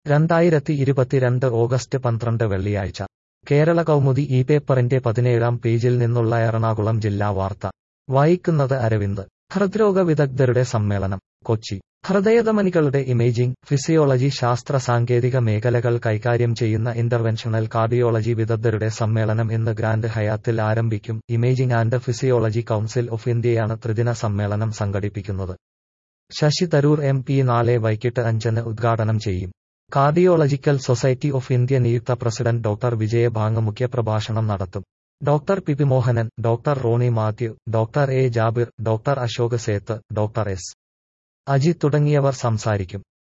രണ്ടായിരത്തി ഇരുപത്തിരണ്ട് ഓഗസ്റ്റ് പന്ത്രണ്ട് വെള്ളിയാഴ്ച കേരള കൗമുദി ഈ പേപ്പറിന്റെ പതിനേഴാം പേജിൽ നിന്നുള്ള എറണാകുളം ജില്ലാ വാർത്ത വായിക്കുന്നത് അരവിന്ദ് ഹൃദ്രോഗ വിദഗ്ധരുടെ സമ്മേളനം കൊച്ചി ഹൃദയധമനികളുടെ ഇമേജിംഗ് ഫിസിയോളജി ശാസ്ത്ര സാങ്കേതിക മേഖലകൾ കൈകാര്യം ചെയ്യുന്ന ഇന്റർവെൻഷണൽ കാർഡിയോളജി വിദഗ്ധരുടെ സമ്മേളനം ഇന്ന് ഗ്രാൻഡ് ഹയാത്തിൽ ആരംഭിക്കും imaging and physiology council of ഇന്ത്യയാണ് ത്രിദിന സമ്മേളനം സംഘടിപ്പിക്കുന്നത് ശശി തരൂർ എം പി നാളെ വൈകിട്ട് അഞ്ചിന് ഉദ്ഘാടനം ചെയ്യും കാർഡിയോളജിക്കൽ സൊസൈറ്റി ഓഫ് ഇന്ത്യ നിയുക്ത പ്രസിഡന്റ് ഡോക്ടർ വിജയഭാങ് മുഖ്യപ്രഭാഷണം നടത്തും doctor P P Mohanan doctor Roni Mathew doctor A Jabir doctor Ashok Seth doctor S Ajith തുടങ്ങിയവർ സംസാരിക്കും